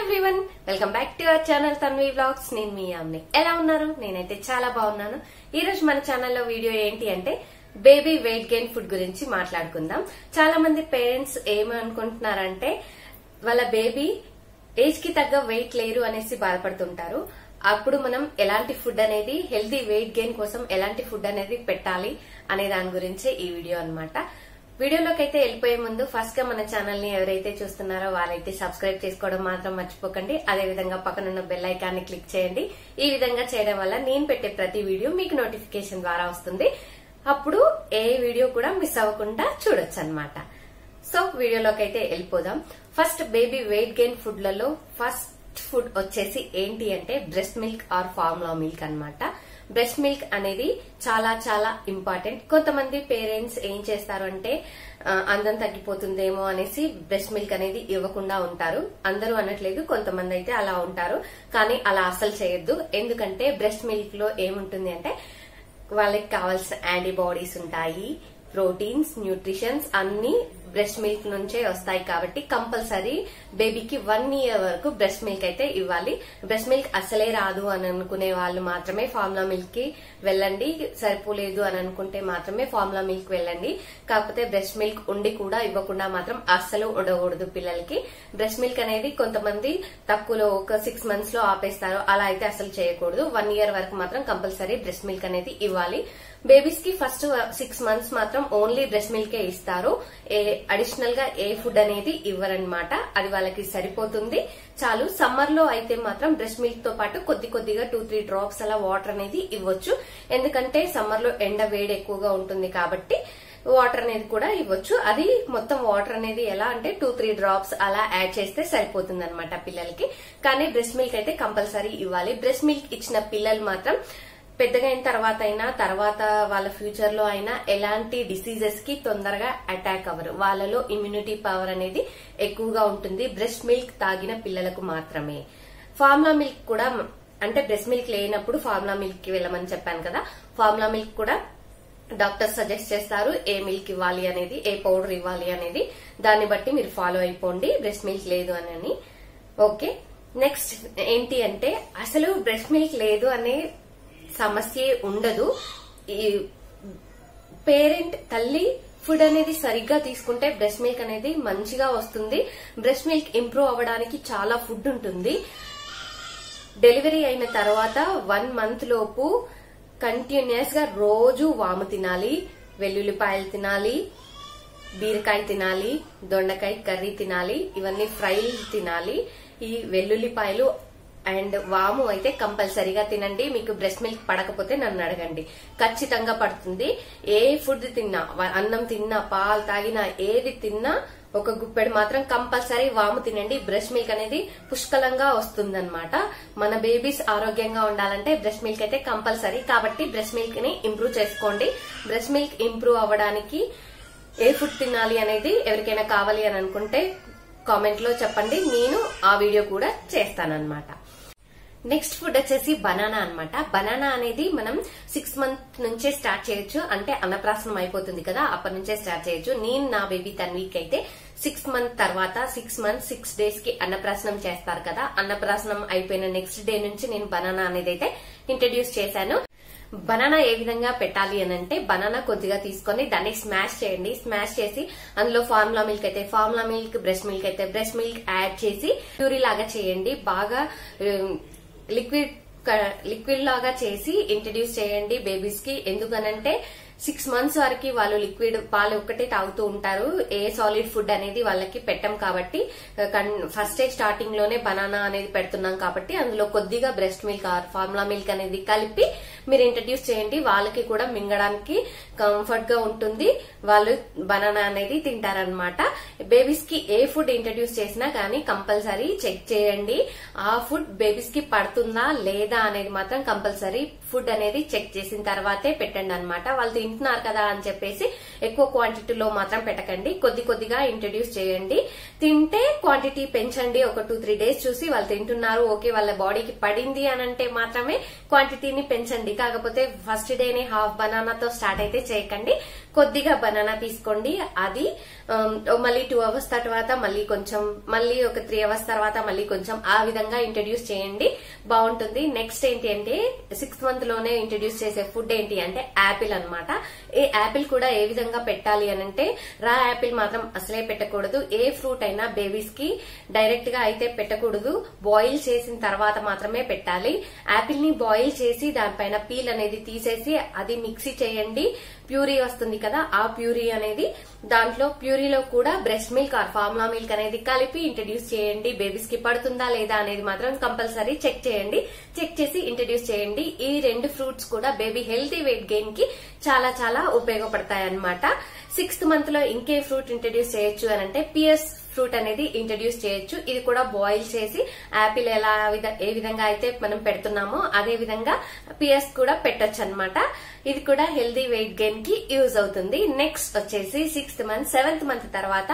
everyone welcome back to our channel Tanvi blogs నేను మీ అమ్ని ఎలా ఉన్నారు నేనైతే చాలా బాగున్నాను ఈ రోజు మన ఛానల్లో వీడియో ఏంటి అంటే బేబీ వెయిట్ గెయిన్ ఫుడ్ గురించి మాట్లాడుకుందాం చాలా మంది పేరెంట్స్ ఏమనుకుంటున్నారంటే వాళ్ళ బేబీ ఏజ్ కి తగ్గ వెయిట్ లేరు అనేసి బాధపడుతుంటారు అప్పుడు మనం ఎలాంటి ఫుడ్ అనేది హెల్తీ వెయిట్ గెయిన్ కోసం ఎలాంటి ఫుడ్ అనేది పెట్టాలి అనే దాని గురించే ఈ వీడియో అన్నమాట వీడియోలోకి అయితే వెళ్ళిపోయే ముందు ఫస్ట్ గా మన ఛానల్ ని ఎవరైతే చూస్తున్నారో వాళ్ళైతే సబ్స్క్రైబ్ చేసుకోవడం మాత్రం మర్చిపోకండి అదే విధంగా పక్కనున్న బెల్ ఐకాన్ ని క్లిక్ చేయండి ఈ విధంగా చేయడం వల్ల నేను పెట్టే ప్రతి వీడియో మీకు నోటిఫికేషన్ ద్వారా వస్తుంది అప్పుడు ఏ వీడియో కూడా మిస్ అవ్వకుండా చూడొచ్చు అనమాట సో వీడియోలోకి అయితే వెళ్ళిపోదాం ఫస్ట్ బేబీ వెయిట్ గెయిన్ ఫుడ్లలో ఫస్ట్ ఫుడ్ వచ్చేసి ఏంటి అంటే breast milk or formula milk అన్నమాట బ్రెస్ట్ మిల్క్ అనేది చాలా చాలా ఇంపార్టెంట్ కొంతమంది పేరెంట్స్ ఏం చేస్తారు అంటే ఆ, అందం తగ్గిపోతుందేమో అనేసి బ్రెస్ట్ మిల్క్ అనేది ఇవ్వకుండా ఉంటారు అందరూ అనట్లేదు కొంతమంది అయితే అలా ఉంటారు కానీ అలా అసలు చేయొద్దు ఎందుకంటే బ్రెస్ట్ మిల్క్ లో ఏముంటుంది అంటే వాళ్ళకి కావాల్సిన యాంటీబాడీస్ ఉంటాయి ప్రోటీన్స్ న్యూట్రిషన్స్ అన్ని బ్రెస్ట్ మిల్క్ నుంచే వస్తాయి కాబట్టి కంపల్సరీ బేబీకి వన్ ఇయర్ వరకు బ్రెస్ట్ మిల్క్ అయితే ఇవ్వాలి బ్రెస్ట్ మిల్క్ అసలే రాదు అని అనుకునే వాళ్ళు మాత్రమే ఫార్ములా మిల్క్ కి వెళ్ళండి సరిపోలేదు అని అనుకుంటే మాత్రమే ఫార్ములా మిల్క్ వెళ్ళండి కాకపోతే బ్రెస్ట్ మిల్క్ ఉండి కూడా ఇవ్వకుండా మాత్రం అస్సలు ఉండకూడదు పిల్లలకి బ్రెస్ట్ మిల్క్ అనేది కొంతమంది తక్కువలో ఒక సిక్స్ మంత్స్ లో ఆపేస్తారు అలా అయితే అసలు చేయకూడదు వన్ ఇయర్ వరకు మాత్రం కంపల్సరీ బ్రెస్ట్ మిల్క్ అనేది ఇవ్వాలి బేబీస్ కి ఫస్ట్ సిక్స్ మంత్స్ మాత్రం ఓన్లీ బ్రెస్ట్ మిల్కే ఇస్తారు ఏ అడిషనల్ గా ఏ ఫుడ్ అనేది ఇవ్వరనమాట అది వాళ్ళకి సరిపోతుంది చాలు సమ్మర్ లో అయితే మాత్రం బ్రెస్ట్ మిల్క్ తో పాటు కొద్ది కొద్దిగా టూ త్రీ డ్రాప్స్ అలా వాటర్ అనేది ఇవ్వచ్చు ఎందుకంటే సమ్మర్ లో ఎండ వేడి ఎక్కువగా ఉంటుంది కాబట్టి వాటర్ అనేది కూడా ఇవ్వచ్చు అది మొత్తం వాటర్ అనేది ఎలా అంటే టూ త్రీ డ్రాప్స్ అలా యాడ్ చేస్తే సరిపోతుంది అనమాట పిల్లలకి కానీ బ్రెస్ట్ మిల్క్ అయితే కంపల్సరీ ఇవ్వాలి బ్రెస్ట్ మిల్క్ ఇచ్చిన పిల్లలు మాత్రం పెద్దగా అయిన తర్వాత అయినా తర్వాత వాళ్ళ ఫ్యూచర్ లో అయినా ఎలాంటి డిసీజెస్ కి తొందరగా అటాక్ అవ్వరు వాళ్ళలో ఇమ్యూనిటీ పవర్ అనేది ఎక్కువగా ఉంటుంది బ్రెస్ట్ మిల్క్ తాగిన పిల్లలకు మాత్రమే ఫార్ములా మిల్క్ కూడా అంటే బ్రెస్ట్ మిల్క్ లేనప్పుడు ఫార్ములా మిల్క్ కి వెళ్ళమని చెప్పాను కదా ఫార్ములా మిల్క్ కూడా డాక్టర్ సజెస్ట్ చేస్తారు ఏ మిల్క్ ఇవ్వాలి అనేది ఏ పౌడర్ ఇవ్వాలి అనేది దాన్ని బట్టి మీరు ఫాలో అయిపోండి బ్రెస్ట్ మిల్క్ లేదు అని ఓకే నెక్స్ట్ ఏంటి అంటే అసలు బ్రెస్ట్ మిల్క్ లేదు అనే సమస్య ఉండదు ఈ పేరెంట్ తల్లి ఫుడ్ అనేది సరిగ్గా తీసుకుంటే బ్రెస్ట్ మిల్క్ అనేది మంచిగా వస్తుంది బ్రెస్ట్ మిల్క్ ఇంప్రూవ్ అవ్వడానికి చాలా ఫుడ్ ఉంటుంది డెలివరీ అయిన తర్వాత వన్ మంత్ లోపు కంటిన్యూస్ గా రోజు వాము తినాలి వెల్లుల్లిపాయలు తినాలి బీరకాయ తినాలి దొండకాయ కర్రీ తినాలి ఇవన్నీ ఫ్రైలు తినాలి ఈ వెల్లుల్లిపాయలు అండ్ వాము అయితే కంపల్సరీగా తినండి మీకు బ్రెస్ట్ మిల్క్ పడకపోతే నన్ను అడగండి ఖచ్చితంగా పడుతుంది ఏ ఫుడ్ తిన్నా వ- అన్నం తిన్నా పాలు తాగినా ఏది తిన్నా ఒక గుప్పెడు మాత్రం కంపల్సరీ వాము తినండి బ్రెస్ట్ మిల్క్ అనేది పుష్కలంగా వస్తుందన్నమాట మన బేబీస్ ఆరోగ్యంగా ఉండాలంటే బ్రెస్ట్ మిల్క్ అయితే కంపల్సరీ కాబట్టి బ్రెస్ట్ మిల్క్ ని ఇంప్రూవ్ చేసుకోండి బ్రెస్ట్ మిల్క్ ఇంప్రూవ్ అవ్వడానికి ఏ ఫుడ్ తినాలి అనేది ఎవరికైనా కావాలి అని అనుకుంటే కామెంట్ లో చెప్పండి నేను ఆ వీడియో కూడా చేస్తానన్నమాట నెక్స్ట్ ఫుడ్ వచ్చేసి బనానా అన్నమాట బనానా అనేది మనం సిక్స్ మంత్ నుంచే స్టార్ట్ చేయొచ్చు అంటే అన్నప్రాసనం అయిపోతుంది కదా అప్పటి నుంచే స్టార్ట్ చేయొచ్చు నేను నా బేబీ తన్వీక్ అయితే సిక్స్ మంత్ తర్వాత సిక్స్ మంత్ సిక్స్ డేస్ కి అన్నప్రాసనం చేస్తారు కదా అన్నప్రాసనం అయిపోయిన నెక్స్ట్ డే నుంచి నేను బనానా అనేది అయితే ఇంట్రడ్యూస్ చేశాను బనానా ఏ విధంగా పెట్టాలి అని అంటే బనానా కొద్దిగా తీసుకొని దాన్ని స్మాష్ చేయండి స్మాష్ చేసి అందులో ఫార్ములా మిల్క్ అయితే ఫార్ములా మిల్క్ బ్రెస్ట్ మిల్క్ అయితే బ్రెస్ట్ మిల్క్ యాడ్ చేసి ప్యూరీ లాగా చేయండి బాగా ఉమ్, లిక్విడ్ క- లిక్విడ్ లాగా చేసి ఇంట్రడ్యూస్ చేయండి బేబీస్ కి ఎందుకనంటే సిక్స్ మంత్స్ వరకు వాళ్ళు లిక్విడ్ పాలు ఒక్కటే తాగుతూ ఉంటారు ఏ సాలిడ్ ఫుడ్ అనేది వాళ్ళకి పెట్టం కాబట్టి ఫస్ట్ స్టేజ్ స్టార్టింగ్ లోనే బనానా అనేది పెడుతున్నాం కాబట్టి అందులో కొద్దిగా breast milk or formula milk అనేది కలిపి మీరు ఇంట్రడ్యూస్ చేయండి వాళ్ళకి కూడా మింగడానికి కంఫర్ట్ గా ఉంటుంది వాళ్ళు బనానా అనేది తింటారనమాట బేబీస్ కి ఏ ఫుడ్ ఇంట్రడ్యూస్ చేసినా కానీ కంపల్సరీ చెక్ చేయండి ఆ ఫుడ్ బేబీస్ కి పడుతుందా లేదా అనేది మాత్రం కంపల్సరీ ఫుడ్ అనేది చెక్ చేసిన తర్వాతే పెట్టండి అనమాట వాళ్ళు తింటున్నారు కదా అని చెప్పేసి ఎక్కువ క్వాంటిటీలో మాత్రం పెట్టకండి కొద్ది కొద్దిగా ఇంట్రడ్యూస్ చేయండి తింటే క్వాంటిటీ పెంచండి ఒక టూ త్రీ డేస్ చూసి వాళ్ళు తింటున్నారు ఓకే వాళ్ళ బాడీకి పడింది అని అంటే మాత్రమే క్వాంటిటీని పెంచండి కాకపోతే ఫస్ట్ డేనే హాఫ్ బనానాతో స్టార్ట్ అయితే చేయకండి కొద్దిగా బనానా తీసుకోండి అది ఆమ్, మళ్ళీ టూ అవర్స్ తర్వాత మళ్ళీ కొంచెం మళ్ళీ ఒక త్రీ అవర్స్ తర్వాత మళ్ళీ కొంచెం ఆ విధంగా ఇంట్రడ్యూస్ చేయండి బాగుంటుంది నెక్స్ట్ ఏంటి అంటే సిక్స్త్ మంత్ లోనే ఇంట్రడ్యూస్ చేసే ఫుడ్ ఏంటి అంటే యాపిల్ అన్నమాట ఈ యాపిల్ కూడా ఏ విధంగా పెట్టాలి అని అంటే రా యాపిల్ మాత్రం అసలే పెట్టకూడదు ఏ ఫ్రూట్ అయినా బేబీస్ కి డైరెక్ట్ గా అయితే పెట్టకూడదు బాయిల్ చేసిన తర్వాత మాత్రమే పెట్టాలి యాపిల్ ని బాయిల్ చేసి దానిపైన పీల్ అనేది తీసేసి అది మిక్సీ చేయండి ప్యూరీ వస్తుంది కదా ఆ ప్యూరీ అనేది దాంట్లో ప్యూరీలో కూడా breast milk or formula milk అనేది కలిపి ఇంట్రడ్యూస్ చేయండి బేబీస్ కి పడుతుందా లేదా అనేది మాత్రం కంపల్సరీ చెక్ చేయండి చెక్ చేసి ఇంట్రడ్యూస్ చేయండి ఈ రెండు ఫ్రూట్స్ కూడా బేబీ హెల్తీ వెయిట్ గెయిన్ కి చాలా చాలా ఉపయోగపడతాయి అన్నమాట సిక్స్త్ మంత్ లో ఇంకే ఫ్రూట్ ఇంట్రడ్యూస్ చేయొచ్చు అని అంటే పియర్స్ ఫ్రూట్ అనేది ఇంట్రడ్యూస్ చేయొచ్చు ఇది కూడా బాయిల్ చేసి యాపిల్ ఎలా విధ- ఏ విధంగా అయితే మనం పెడుతున్నామో అదే విధంగా పియర్స్ కూడా పెట్టొచ్చు అనమాట ఇది కూడా హెల్దీ వెయిట్ గెయిన్ కి యూజ్ అవుతుంది నెక్స్ట్ వచ్చేసి సిక్స్త్ మంత్ సెవెంత్ మంత్ తర్వాత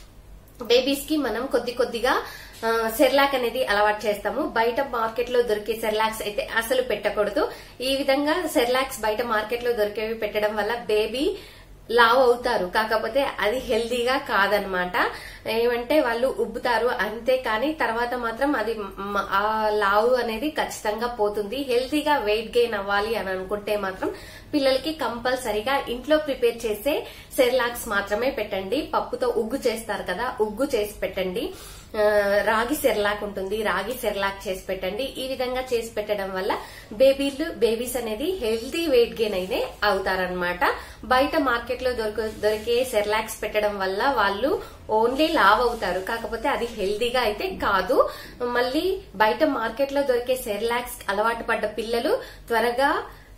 బేబీస్ కి మనం కొద్ది కొద్దిగా ఆ, సెర్లాక్ అనేది అలవాటు చేస్తాము బయట మార్కెట్ లో దొరికే సెర్లాక్స్ అయితే అసలు పెట్టకూడదు ఈ విధంగా సెర్లాక్స్ బయట మార్కెట్ లో దొరికేవి పెట్టడం వల్ల బేబీ లావ్ అవుతారు కాకపోతే అది హెల్దీగా కాదనమాట ఏమంటే వాళ్ళు ఉబ్బుతారు అంతే కానీ తర్వాత మాత్రం అది మ- ఆ లావు అనేది ఖచ్చితంగా పోతుంది హెల్తీగా వెయిట్ గెయిన్ అవ్వాలి అని అనుకుంటే మాత్రం పిల్లలకి కంపల్సరీగా ఇంట్లో ప్రిపేర్ చేసే సెర్లాక్స్ మాత్రమే పెట్టండి పప్పుతో ఉగ్గు చేస్తారు కదా ఉగ్గు చేసి పెట్టండి ఆ, రాగి సెర్లాక్ ఉంటుంది రాగి సెర్లాక్ చేసి పెట్టండి ఈ విధంగా చేసి పెట్టడం వల్ల బేబీలు బేబీస్ అనేది హెల్తీ వెయిట్ గెయిన్ అయితే అవుతారనమాట బయట మార్కెట్ లో దొరక దొరికే సెర్లాక్స్ పెట్టడం వల్ల వాళ్ళు ఓన్లీ లావ్ అవుతారు కాకపోతే అది హెల్దీగా అయితే కాదు మళ్ళీ బయట మార్కెట్ లో దొరికే సెర్లాక్స్ అలవాటు పడ్డ పిల్లలు త్వరగా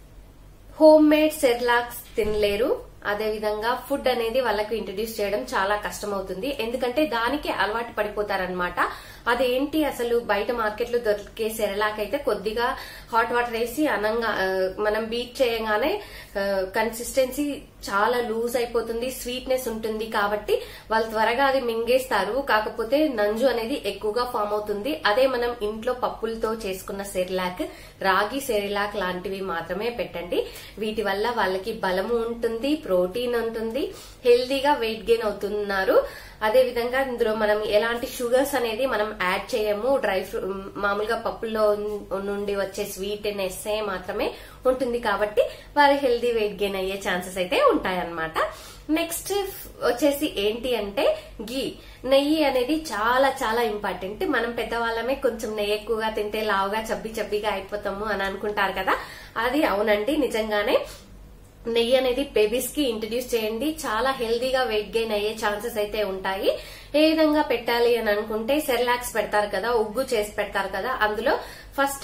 హోమ్ మేడ్ సెర్లాక్స్ తినలేరు అదే విధంగా ఫుడ్ అనేది వాళ్ళకు ఇంట్రడ్యూస్ చేయడం చాలా కష్టం అవుతుంది ఎందుకంటే దానికి అలవాటు పడిపోతారనమాట అదేంటి అసలు బయట మార్కెట్ లో దొరికే సెరలాక్ అయితే కొద్దిగా హాట్ వాటర్ వేసి అనంగా ఆ, మనం బీట్ చేయగానే కన్సిస్టెన్సీ చాలా లూజ్ అయిపోతుంది స్వీట్నెస్ ఉంటుంది కాబట్టి వాళ్ళు త్వరగా అది మింగేస్తారు కాకపోతే నంజు అనేది ఎక్కువగా ఫామ్ అవుతుంది అదే మనం ఇంట్లో పప్పులతో చేసుకున్న సెరిలాక్ రాగి సెరిలాక్ లాంటివి మాత్రమే పెట్టండి వీటి వల్ల వాళ్ళకి బలము ఉంటుంది ప్రోటీన్ ఉంటుంది హెల్దీగా వెయిట్ గెయిన్ అవుతున్నారు అదే విధంగా ఇందులో మనం ఎలాంటి షుగర్స్ అనేది మనం యాడ్ చేయము డ్రై ఫ్రూ మామూలుగా పప్పుల్లో ఉన్- నుండి వచ్చే స్వీట్నెస్ మాత్రమే ఉంటుంది కాబట్టి వారి హెల్దీ వెయిట్ గెయిన్ అయ్యే ఛాన్సెస్ అయితే ఉంటాయన్నమాట నెక్స్ట్ వచ్చేసి ఏంటి అంటే గీ నెయ్యి అనేది చాలా చాలా ఇంపార్టెంట్ మనం పెద్దవాళ్ళమే కొంచెం నెయ్యి ఎక్కువగా తింటే లావుగా చబ్బి చబ్బిగా అయిపోతాము అని అనుకుంటారు కదా అది అవునండి నిజంగానే నెయ్యి అనేది బేబీస్ కి ఇంట్రడ్యూస్ చేయండి చాలా హెల్దీగా వెయిట్ గెయిన్ అయ్యే ఛాన్సెస్ అయితే ఉంటాయి ఏ విధంగా పెట్టాలి అని అనుకుంటే సెర్లాక్స్ పెడతారు కదా ఉగ్గు చేసి పెడతారు కదా అందులో ఫస్ట్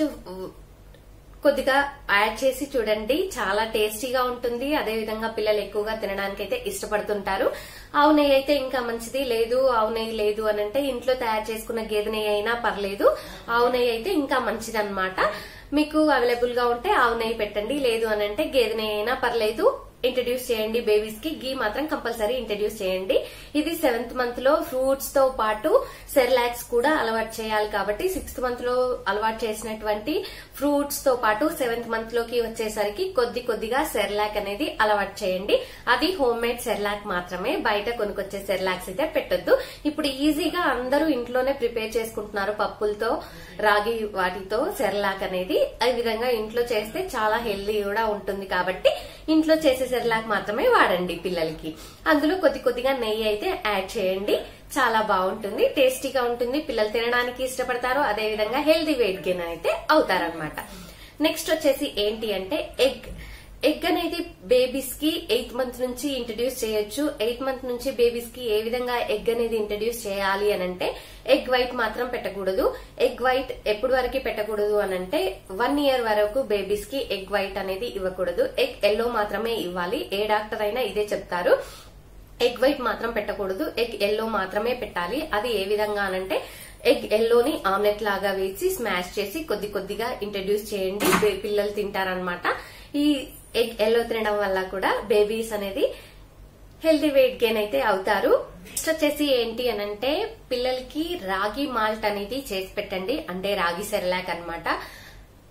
కొద్దిగా యాడ్ చేసి చూడండి చాలా టేస్టీగా ఉంటుంది అదే విధంగా పిల్లలు ఎక్కువగా తినడానికి అయితే ఇష్టపడుతుంటారు ఆవు నెయ్యి అయితే ఇంకా మంచిది లేదు ఆవు నెయ్యి లేదు అని అంటే ఇంట్లో తయారు చేసుకున్న గేదె నెయ్యి అయినా పర్లేదు ఆవు నెయ్యి అయితే ఇంకా మంచిది మీకు అవైలబుల్ గా ఉంటే ఆవు నెయ్యి పెట్టండి లేదు అని అంటే గేదె నెయ్యి అయినా పర్లేదు ఇంట్రడ్యూస్ చేయండి బేబీస్ కి గీ మాత్రం కంపల్సరీ ఇంట్రడ్యూస్ చేయండి ఇది సెవెంత్ మంత్ లో ఫ్రూట్స్ తో పాటు సెర్లాక్స్ కూడా అలవాటు చేయాలి కాబట్టి సిక్స్త్ మంత్ లో అలవాటు చేసినటువంటి ఫ్రూట్స్ తో పాటు సెవెంత్ మంత్ లోకి వచ్చేసరికి కొద్ది కొద్దిగా సెర్లాక్ అనేది అలవాటు చేయండి అది హోమ్ మేడ్ సెర్లాక్ మాత్రమే బయట కొనుకొచ్చే సెర్లాక్స్ అయితే పెట్టొద్దు ఇప్పుడు ఈజీగా అందరూ ఇంట్లోనే ప్రిపేర్ చేసుకుంటున్నారు పప్పులతో రాగి వాటితో సెర్లాక్ అనేది ఈ విధంగా ఇంట్లో చేస్తే చాలా హెల్దీ కూడా ఉంటుంది కాబట్టి ఇంట్లో చేసే సెర్లాక్ మాత్రమే వాడండి పిల్లలకి అందులో కొద్ది కొద్దిగా నెయ్యి అయితే యాడ్ చేయండి చాలా బాగుంటుంది టేస్టీగా ఉంటుంది పిల్లలు తినడానికి ఇష్టపడతారు అదే విధంగా హెల్దీ వెయిట్ గెయిన్ అయితే అవుతారనమాట నెక్స్ట్ వచ్చేసి ఏంటి అంటే ఎగ్ ఎగ్ అనేది బేబీస్ కి ఎయిత్ మంత్ నుంచి ఇంట్రడ్యూస్ చేయొచ్చు ఎయిత్ మంత్ నుంచి బేబీస్ కి ఏ విధంగా ఎగ్ అనేది ఇంట్రడ్యూస్ చేయాలి అని అంటే ఎగ్ వైట్ మాత్రం పెట్టకూడదు ఎగ్ వైట్ ఎప్పుడు వరకు పెట్టకూడదు అని అంటే వన్ ఇయర్ వరకు బేబీస్ కి ఎగ్ వైట్ అనేది ఇవ్వకూడదు ఎగ్ ఎల్లో మాత్రమే ఇవ్వాలి ఏ డాక్టర్ అయినా ఇదే చెప్తారు ఎగ్ వైట్ మాత్రం పెట్టకూడదు ఎగ్ ఎల్లో మాత్రమే పెట్టాలి అది ఏ విధంగా అనంటే ఎగ్ ఎల్లోని ఆమ్లెట్ లాగా వేసి స్మాష్ చేసి కొద్ది కొద్దిగా ఇంట్రడ్యూస్ చేయండి బే- పిల్లలు తింటారనమాట ఈ ఎగ్ ఎల్లో తినడం వల్ల కూడా బేబీస్ అనేది హెల్దీ వెయిట్ గెయిన్ అయితే అవుతారు నెక్స్ట్ వచ్చేసి ఏంటి అనంటే పిల్లలకి రాగి మాల్ట్ అనేది చేసి పెట్టండి అంటే రాగి సెరలాక్ అన్నమాట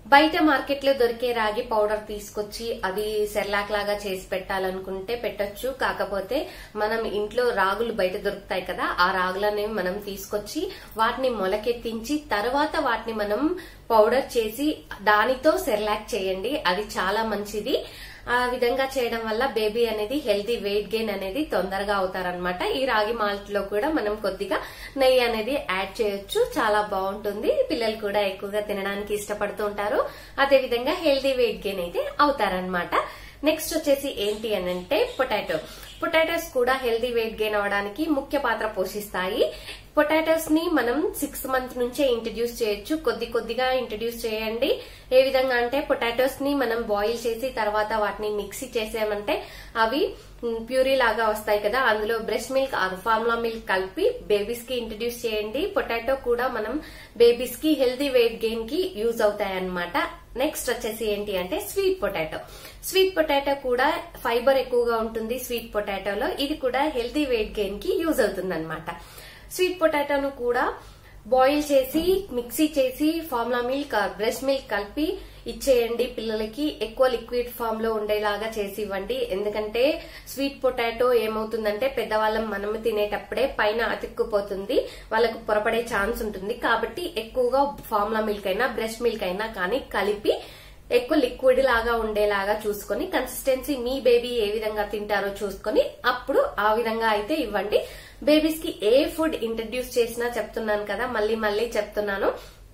బయట మార్కెట్ లో దొరికే రాగి పౌడర్ తీసుకొచ్చి అది సెర్లాక్ లాగా చేసి పెట్టాలనుకుంటే పెట్టొచ్చు కాకపోతే మనం ఇంట్లో రాగులు బయట దొరుకుతాయి కదా ఆ రాగులని మనం తీసుకొచ్చి వాటిని మొలకెత్తించి తర్వాత వాటిని మనం పౌడర్ చేసి దానితో సెర్లాక్ చేయండి అది చాలా మంచిది ఆ విధంగా చేయడం వల్ల బేబీ అనేది హెల్తీ వెయిట్ గెయిన్ అనేది తొందరగా అవుతారనమాట ఈ రాగి మాల్ట్ లో కూడా మనం కొద్దిగా నెయ్యి అనేది యాడ్ చేయొచ్చు చాలా బాగుంటుంది పిల్లలు కూడా ఎక్కువగా తినడానికి ఇష్టపడుతూ ఉంటారు అదే విధంగా హెల్తీ వెయిట్ గెయిన్ అయితే అవుతారనమాట నెక్స్ట్ వచ్చేసి ఏంటి అని అంటే పొటాటో పొటాటోస్ కూడా హెల్తీ వెయిట్ గెయిన్ అవడానికి ముఖ్య పాత్ర పోషిస్తాయి పొటాటోస్ ని మనం సిక్స్ మంత్ నుంచే ఇంట్రడ్యూస్ చేయొచ్చు కొద్ది కొద్దిగా ఇంట్రడ్యూస్ చేయండి ఏ విధంగా అంటే పొటాటోస్ ని మనం బాయిల్ చేసి తర్వాత వాటిని మిక్సీ చేసామంటే అవి ప్యూరీ లాగా వస్తాయి కదా అందులో breast milk or formula milk కలిపి బేబీస్ కి ఇంట్రడ్యూస్ చేయండి పొటాటో కూడా మనం బేబీస్ కి హెల్తీ వెయిట్ గెయిన్ కి యూజ్ అవుతాయి అన్నమాట నెక్స్ట్ వచ్చేసి ఏంటి అంటే స్వీట్ పొటాటో స్వీట్ పొటాటో కూడా ఫైబర్ ఎక్కువగా ఉంటుంది స్వీట్ పొటాటోలో ఇది కూడా హెల్తీ వెయిట్ గెయిన్ కి యూజ్ అవుతుంది అనమాట స్వీట్ పొటాటోను కూడా బాయిల్ చేసి మిక్సీ చేసి ఫార్ములా మిల్క్ బ్రెస్ట్ మిల్క్ కలిపి ఇచ్చేయండి పిల్లలకి ఎక్కువ లిక్విడ్ ఫామ్ లో ఉండేలాగా చేసి ఇవ్వండి ఎందుకంటే స్వీట్ పొటాటో ఏమవుతుందంటే పెద్దవాళ్ళం మనం తినేటప్పుడే పైన అతుక్కుపోతుంది వాళ్ళకు పొరపడే ఛాన్స్ ఉంటుంది కాబట్టి ఎక్కువగా ఫార్ములా మిల్క్ అయినా బ్రెస్ట్ మిల్క్ అయినా కానీ కలిపి ఎక్కువ లిక్విడ్ లాగా ఉండేలాగా చూసుకొని కన్సిస్టెన్సీ మీ బేబీ ఏ విధంగా తింటారో చూసుకొని అప్పుడు ఆ విధంగా అయితే ఇవ్వండి బేబీస్ కి ఏ ఫుడ్ ఇంట్రడ్యూస్ చేసినా చెప్తున్నాను కదా మళ్ళీ మళ్ళీ చెప్తున్నాను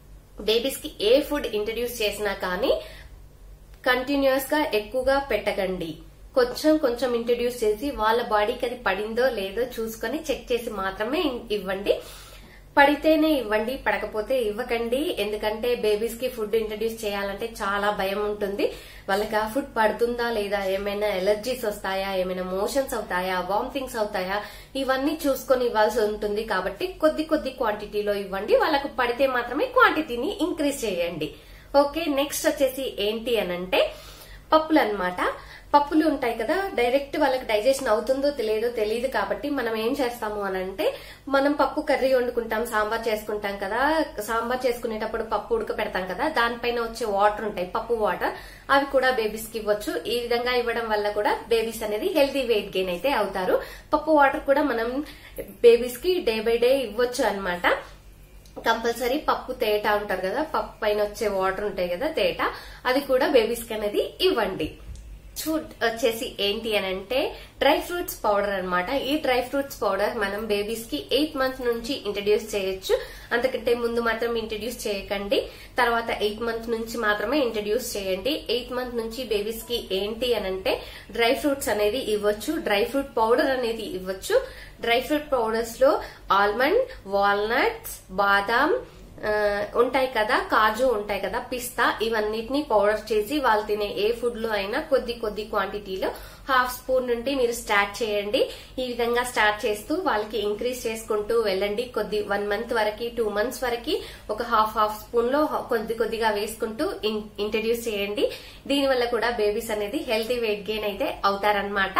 బేబీస్ కి ఏ ఫుడ్ ఇంట్రడ్యూస్ చేసినా కానీ కంటిన్యూస్ గా ఎక్కువగా పెట్టకండి కొంచెం కొంచెం ఇంట్రడ్యూస్ చేసి వాళ్ళ బాడీకి అది పడిందో లేదో చూసుకొని చెక్ చేసి మాత్రమే ఇవ్వండి పడితేనే ఇవ్వండి పడకపోతే ఇవ్వకండి ఎందుకంటే బేబీస్ కి ఫుడ్ ఇంట్రడ్యూస్ చేయాలంటే చాలా భయం ఉంటుంది వాళ్ళకి ఆ ఫుడ్ పడుతుందా లేదా ఏమైనా ఎలర్జీస్ వస్తాయా ఏమైనా మోషన్స్ అవుతాయా వామిటింగ్స్ అవుతాయా ఇవన్నీ చూసుకొని ఇవ్వాల్సి ఉంటుంది కాబట్టి కొద్ది కొద్ది క్వాంటిటీలో ఇవ్వండి వాళ్ళకు పడితే మాత్రమే క్వాంటిటీని ఇంక్రీజ్ చేయండి ఓకే నెక్స్ట్ వచ్చేసి ఏంటి అనంటే పప్పులు అన్నమాట పప్పులు ఉంటాయి కదా డైరెక్ట్ వాళ్ళకి డైజెషన్ అవుతుందో తెలియదో తెలియదు కాబట్టి మనం ఏం చేస్తాము అని అంటే మనం పప్పు కర్రీ వండుకుంటాం సాంబార్ చేసుకుంటాం కదా సాంబార్ చేసుకునేటప్పుడు పప్పు ఉడక పెడతాం కదా దానిపైన వచ్చే వాటర్ ఉంటాయి పప్పు వాటర్ అవి కూడా బేబీస్ కి ఇవ్వచ్చు ఈ విధంగా ఇవ్వడం వల్ల కూడా బేబీస్ అనేది హెల్తీ వెయిట్ గెయిన్ అయితే అవుతారు పప్పు వాటర్ కూడా మనం బేబీస్ కి డే బై డే ఇవ్వచ్చు అన్నమాట కంపల్సరీ పప్పు తేట ఉంటారు కదా పప్పు పైన వచ్చే వాటర్ ఉంటాయి కదా తేట అది కూడా బేబీస్ కి అనేది ఇవ్వండి ఫుడ్ వచ్చేసి ఏంటి అని అంటే డ్రై ఫ్రూట్స్ పౌడర్ అన్నమాట ఈ డ్రై ఫ్రూట్స్ పౌడర్ మనం బేబీస్ కి ఎయిత్ మంత్ నుంచి ఇంట్రడ్యూస్ చేయొచ్చు అంతకంటే ముందు మాత్రం ఇంట్రడ్యూస్ చేయకండి తర్వాత ఎయిత్ మంత్ నుంచి మాత్రమే ఇంట్రడ్యూస్ చేయండి ఎయిత్ మంత్ నుంచి బేబీస్ కి ఏంటి అని అంటే డ్రై ఫ్రూట్స్ అనేది ఇవ్వచ్చు డ్రై ఫ్రూట్ పౌడర్ అనేది ఇవ్వచ్చు డ్రై ఫ్రూట్ పౌడర్స్ లో ఆల్మండ్ వాల్నట్స్ బాదాం ఆ, ఉంటాయి కదా కాజు ఉంటాయి కదా పిస్తా ఇవన్నిటిని పౌడర్ చేసి వాళ్ళు తినే ఏ ఫుడ్ లో అయినా కొద్ది కొద్ది క్వాంటిటీలో హాఫ్ స్పూన్ నుండి మీరు స్టార్ట్ చేయండి ఈ విధంగా స్టార్ట్ చేస్తూ వాళ్ళకి ఇంక్రీజ్ చేసుకుంటూ వెళ్ళండి కొద్ది వన్ మంత్ వరకు టూ మంత్స్ వరకు ఒక హాఫ్ హాఫ్ స్పూన్ లో కొద్ది కొద్దిగా వేసుకుంటూ ఇంట్రడ్యూస్ చేయండి దీనివల్ల కూడా బేబీస్ అనేది హెల్తీ వెయిట్ గెయిన్ అయితే అవుతారనమాట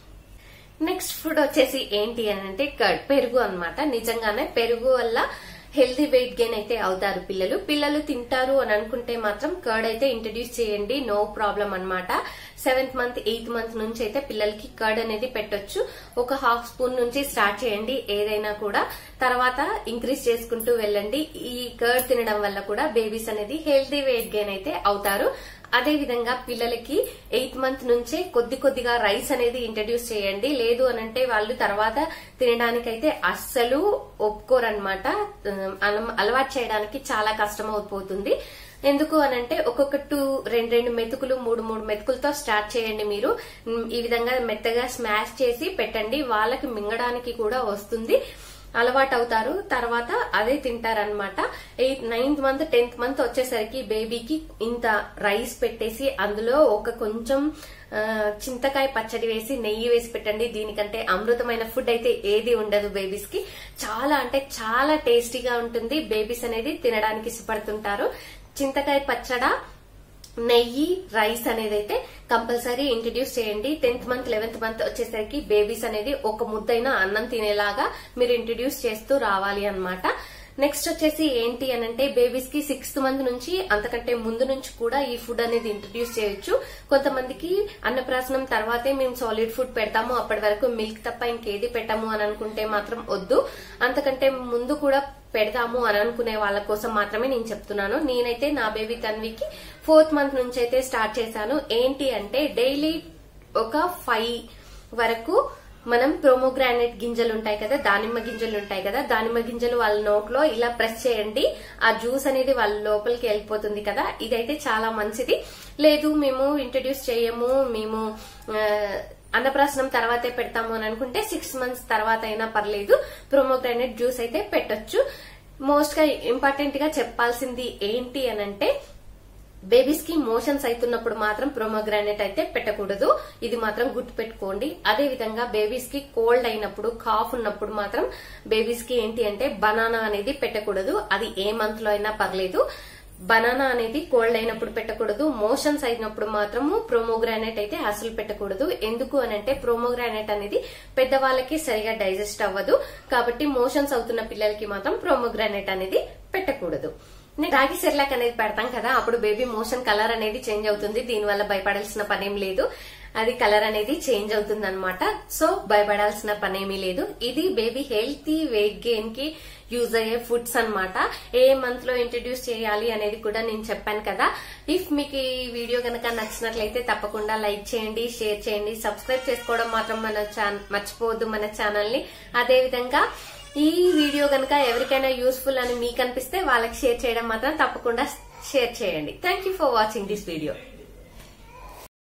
నెక్స్ట్ ఫుడ్ వచ్చేసి ఏంటి అని అంటే కర్డ్ పెరుగు అన్నమాట నిజంగానే పెరుగు వల్ల హెల్తీ వెయిట్ గెయిన్ అయితే అవుతారు పిల్లలు పిల్లలు తింటారు అని అనుకుంటే మాత్రం కర్డ్ అయితే ఇంట్రడ్యూస్ చేయండి నో ప్రాబ్లం అన్నమాట సెవెంత్ మంత్ ఎయిత్ మంత్ నుంచి అయితే పిల్లలకి కర్డ్ అనేది పెట్టొచ్చు ఒక హాఫ్ స్పూన్ నుంచి స్టార్ట్ చేయండి ఏదైనా కూడా తర్వాత ఇంక్రీజ్ చేసుకుంటూ వెళ్ళండి ఈ కర్డ్ తినడం వల్ల కూడా బేబీస్ అనేది హెల్తీ వెయిట్ గెయిన్ అయితే అవుతారు అదే విధంగా పిల్లలకి ఎయిత్ మంత్ నుంచే కొద్ది కొద్దిగా రైస్ అనేది ఇంట్రడ్యూస్ చేయండి లేదు అనంటే వాళ్ళు తర్వాత తినడానికైతే అస్సలు ఒప్పుకోరనమాట అలవాటు చేయడానికి చాలా కష్టం అయిపోతుంది ఎందుకు అనంటే ఒక్కొక్క టూ రెండు రెండు మెతుకులు మూడు మూడు మెతుకులతో స్టార్ట్ చేయండి మీరు ఉమ్, ఈ విధంగా మెత్తగా స్మాష్ చేసి పెట్టండి వాళ్ళకి మింగడానికి కూడా వస్తుంది అలవాటు అవుతారు తర్వాత అదే తింటారనమాట eighth ninth month tenth month వచ్చేసరికి బేబీకి ఇంత రైస్ పెట్టేసి అందులో ఒక కొంచెం ఆ, చింతకాయ పచ్చడి వేసి నెయ్యి వేసి పెట్టండి దీనికంటే అమృతమైన ఫుడ్ అయితే ఏది ఉండదు బేబీస్ కి చాలా అంటే చాలా టేస్టీగా ఉంటుంది బేబీస్ అనేది తినడానికి ఇష్టపడుతుంటారు చింతకాయ పచ్చడ నెయ్యి రైస్ అనేది అయితే కంపల్సరీ ఇంట్రడ్యూస్ చేయండి టెన్త్ మంత్ లెవెన్త్ మంత్ వచ్చేసరికి బేబీస్ అనేది ఒక ముద్దైన అన్నం తినేలాగా మీరు ఇంట్రడ్యూస్ చేస్తూ రావాలి అన్నమాట నెక్స్ట్ వచ్చేసి ఏంటి అని అంటే బేబీస్ కి సిక్స్త్ మంత్ నుంచి అంతకంటే ముందు నుంచి కూడా ఈ ఫుడ్ అనేది ఇంట్రడ్యూస్ చేయొచ్చు కొంతమందికి అన్నప్రాసనం తర్వాతే మేము సాలిడ్ ఫుడ్ పెడతాము అప్పటి వరకు మిల్క్ తప్ప ఇంకేది పెట్టాము అని అనుకుంటే మాత్రం వద్దు అంతకంటే ముందు కూడా పెడదాము అని అనుకునే వాళ్ళ కోసం మాత్రమే నేను చెప్తున్నాను నేనైతే నా బేబీ తన్వికి ఫోర్త్ మంత్ నుంచి అయితే స్టార్ట్ చేశాను ఏంటి అంటే డైలీ ఒక ఫైవ్ వరకు మనం ప్రోమోగ్రానైట్ గింజలు ఉంటాయి కదా దానిమ్మ గింజలు ఉంటాయి కదా దానిమ్మ గింజలు వాళ్ళ నోట్లో ఇలా ప్రెస్ చేయండి ఆ జ్యూస్ అనేది వాళ్ళ లోపలికి వెళ్ళిపోతుంది కదా ఇదైతే చాలా మంచిది లేదు మేము ఇంట్రడ్యూస్ చేయము మేము ఆ, అన్నప్రాసనం తర్వాతే పెడతాము అని అనుకుంటే సిక్స్ మంత్స్ తర్వాత అయినా పర్లేదు ప్రోమోగ్రానైట్ జ్యూస్ అయితే పెట్టొచ్చు మోస్ట్ గా ఇంపార్టెంట్ గా చెప్పాల్సింది ఏంటి అనంటే బేబీస్ కి మోషన్స్ అవుతున్నప్పుడు మాత్రం ప్రోమోగ్రానైట్ అయితే పెట్టకూడదు ఇది మాత్రం గుర్తు పెట్టుకోండి అదే విధంగా బేబీస్ కి కోల్డ్ అయినప్పుడు కాఫ్ ఉన్నప్పుడు మాత్రం బేబీస్ కి ఏంటి అంటే బనానా అనేది పెట్టకూడదు అది ఏ మంత్ లో అయినా పర్లేదు బనానా అనేది కోల్డ్ అయినప్పుడు పెట్టకూడదు మోషన్స్ అయినప్పుడు మాత్రము ప్రోమోగ్రానైట్ అయితే అసలు పెట్టకూడదు ఎందుకు అని అంటే ప్రోమోగ్రానైట్ అనేది పెద్దవాళ్ళకి సరిగా డైజెస్ట్ అవ్వదు కాబట్టి మోషన్స్ అవుతున్న పిల్లలకి మాత్రం ప్రోమోగ్రానైట్ అనేది పెట్టకూడదు నెక్స్ట్ రాగి సెర్లాక్ అనేది పెడతాం కదా అప్పుడు బేబీ మోషన్ కలర్ అనేది చేంజ్ అవుతుంది దీనివల్ల భయపడాల్సిన పనేం లేదు అది కలర్ అనేది చేంజ్ అవుతుంది అనమాట సో భయపడాల్సిన పనేమీ లేదు ఇది బేబీ హెల్తీ వెయిట్ గెయిన్ కి యూజ్ అయ్యే ఫుడ్స్ అన్నమాట ఏ మంత్ లో ఇంట్రడ్యూస్ చేయాలి అనేది కూడా నేను చెప్పాను కదా ఇఫ్ మీకు ఈ వీడియో కనుక నచ్చినట్లయితే తప్పకుండా లైక్ చేయండి షేర్ చేయండి సబ్స్క్రైబ్ చేసుకోవడం మాత్రం మన ఛాన్- మర్చిపోవద్దు మన ఛానల్ ని అదే విధంగా ఈ వీడియో కనుక ఎవరికైనా యూస్ఫుల్ అని మీకు అనిపిస్తే వాళ్ళకి షేర్ చేయడం మాత్రం తప్పకుండా షేర్ చేయండి thank you for watching this video